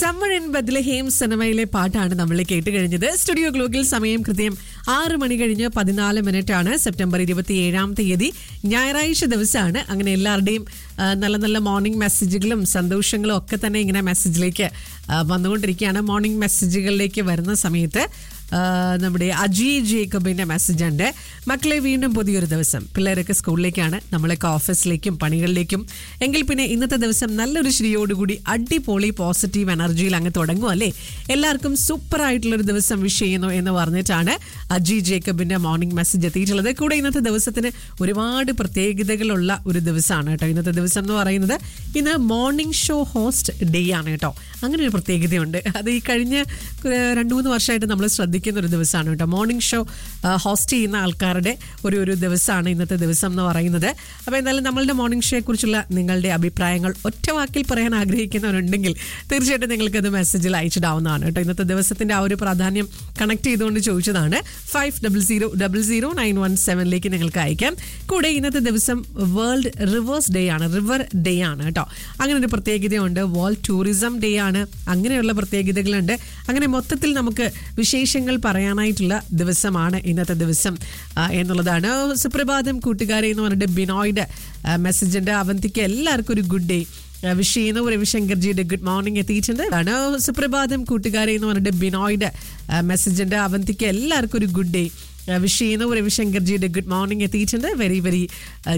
summer in Bethlehem സിനിമയിലെ പാട്ടാണ് നമ്മൾ കേട്ട് കഴിഞ്ഞത് സ്റ്റുഡിയോ ഗ്ലോക്കിൽ സമയം കൃത്യം ആറ് മണി കഴിഞ്ഞ് പതിനാല് മിനിറ്റ് ആണ് സെപ്റ്റംബർ ഇരുപത്തി ഏഴാം തീയതി ഞായറാഴ്ച ദിവസമാണ് അങ്ങനെ എല്ലാവരുടെയും ആ, നല്ല നല്ല മോർണിംഗ് മെസ്സേജുകളും സന്തോഷങ്ങളും ഒക്കെ തന്നെ ഇങ്ങനെ മെസ്സേജിലേക്ക് ആ, വന്നുകൊണ്ടിരിക്കുകയാണ് മോർണിംഗ് മെസ്സേജുകളിലേക്ക് വരുന്ന സമയത്ത് ആ, നമ്മുടെ അജി ജേക്കബിന്റെ മെസ്സേജ് ഉണ്ട് മക്കളെ വീണ്ടും പുതിയൊരു ദിവസം പിള്ളേരൊക്കെ സ്കൂളിലേക്കാണ് നമ്മളൊക്കെ ഓഫീസിലേക്കും പണികളിലേക്കും എങ്കിൽ പിന്നെ ഇന്നത്തെ ദിവസം നല്ലൊരു ശരിയോടുകൂടി അടിപൊളി പോസിറ്റീവ് എനർജിയിൽ അങ്ങ് തുടങ്ങും അല്ലേ എല്ലാവർക്കും സൂപ്പർ ആയിട്ടുള്ളൊരു ദിവസം വിഷ് ചെയ്യുന്നു എന്ന് പറഞ്ഞിട്ടാണ് അജി ജേക്കബിന്റെ മോർണിംഗ് മെസ്സേജ് എത്തിയിട്ടുള്ളത് കൂടെ ഇന്നത്തെ ദിവസത്തിന് ഒരുപാട് പ്രത്യേകതകളുള്ള ഒരു ദിവസമാണ് കേട്ടോ ഇന്നത്തെ ദിവസം എന്ന് പറയുന്നത് ഇന്ന് മോർണിംഗ് ഷോ ഹോസ്റ്റ് ഡേ ആണ് കേട്ടോ അങ്ങനെ ഒരു പ്രത്യേകതയുണ്ട് അത് ഈ കഴിഞ്ഞ ഏഹ്, രണ്ട് മൂന്ന് വർഷമായിട്ട് നമ്മൾ ശ്രദ്ധിക്കുന്ന ഒരു ദിവസമാണ് കേട്ടോ മോർണിംഗ് ഷോ ഹോസ്റ്റ് ചെയ്യുന്ന ആൾക്കാരുടെ ഒരു ഒരു ദിവസമാണ് ഇന്നത്തെ ദിവസം എന്ന് പറയുന്നത് അപ്പോൾ എന്തായാലും നമ്മളുടെ മോർണിംഗ് ഷോയെ കുറിച്ചുള്ള നിങ്ങളുടെ അഭിപ്രായങ്ങൾ ഒറ്റ വാക്കിൽ പറയാൻ ആഗ്രഹിക്കുന്നവരുണ്ടെങ്കിൽ തീർച്ചയായിട്ടും നിങ്ങൾക്കത് മെസ്സേജിൽ അയച്ചിടാവുന്നതാണ് കേട്ടോ ഇന്നത്തെ ദിവസത്തിന്റെ ആ ഒരു പ്രാധാന്യം കണക്ട് ചെയ്തുകൊണ്ട് ചോദിച്ചതാണ് five double zero double zero nine one സെവനിലേക്ക് നിങ്ങൾക്ക് അയക്കാം കൂടെ ഇന്നത്തെ ദിവസം വേൾഡ് റിവേഴ്സ് ഡേ ആണ് റിവർ ഡേ ആണ് കേട്ടോ അങ്ങനെ ഒരു പ്രത്യേകതയുണ്ട് വേൾഡ് ടൂറിസം ഡേ ആണ് അങ്ങനെയുള്ള പ്രത്യേകതകളുണ്ട് അങ്ങനെ മൊത്തത്തിൽ നമുക്ക് വിശേഷങ്ങൾ പറയാനായിട്ടുള്ള ദിവസമാണ് ഇന്നത്തെ ദിവസം ആ, എന്നുള്ളതാണ് സുപ്രഭാതം കൂട്ടുകാരെ എന്ന് പറഞ്ഞിട്ട് ബിനോയുടെ മെസ്സേജിന്റെ അവന്തിക്ക് എല്ലാവർക്കും ഒരു ഗുഡ് ഡേ വിഷ് ചെയ്യുന്ന രവിശങ്കർജിയുടെ ഗുഡ് മോർണിംഗ് എത്തിയിട്ടുണ്ട് ആണ് സുപ്രഭാതം കൂട്ടുകാരെ എന്ന് പറഞ്ഞിട്ട് ബിനോയുടെ മെസ്സേജിന്റെ അവന്തിക്ക് എല്ലാവർക്കും ഒരു ഗുഡ് ഡേ വിഷ് ചെയ്യുന്ന രവിശങ്കർജിയുടെ ഗുഡ് മോർണിംഗ് എത്തിയിട്ടുണ്ട് വെരി വെരി